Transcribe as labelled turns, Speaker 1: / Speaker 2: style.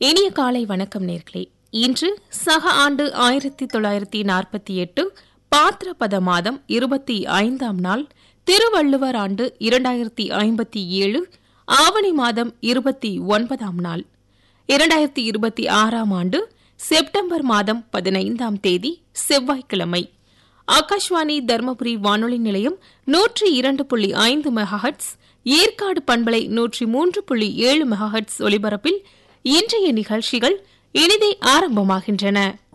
Speaker 1: இனிய காலை வணக்கம் நேர்களே இன்று சக ஆண்டு ஆயிரத்தி தொள்ளாயிரத்தி நாற்பத்தி எட்டு பாத்திரபத மாதம் இருபத்தி ஐந்தாம் நாள் திருவள்ளுவர் ஆண்டு இரண்டாயிரத்தி ஐம்பத்தி ஏழு ஆவணி மாதம் இருபத்தி ஒன்பதாம் நாள் இரண்டாயிரத்தி இருபத்தி ஆறாம் ஆண்டு செப்டம்பர் மாதம் பதினைந்தாம் தேதி செவ்வாய்க்கிழமை ஆகாஷ்வாணி தர்மபுரி வானொலி நிலையம் நூற்றி இரண்டு புள்ளி ஐந்து மெகாஹட்ஸ் ஏற்காடு பண்பலை நூற்றி மூன்று புள்ளி ஏழு மெகாஹட்ஸ் ஒலிபரப்பில் இன்றைய நிகழ்ச்சிகள் இனிதே ஆரம்பமாகின்றன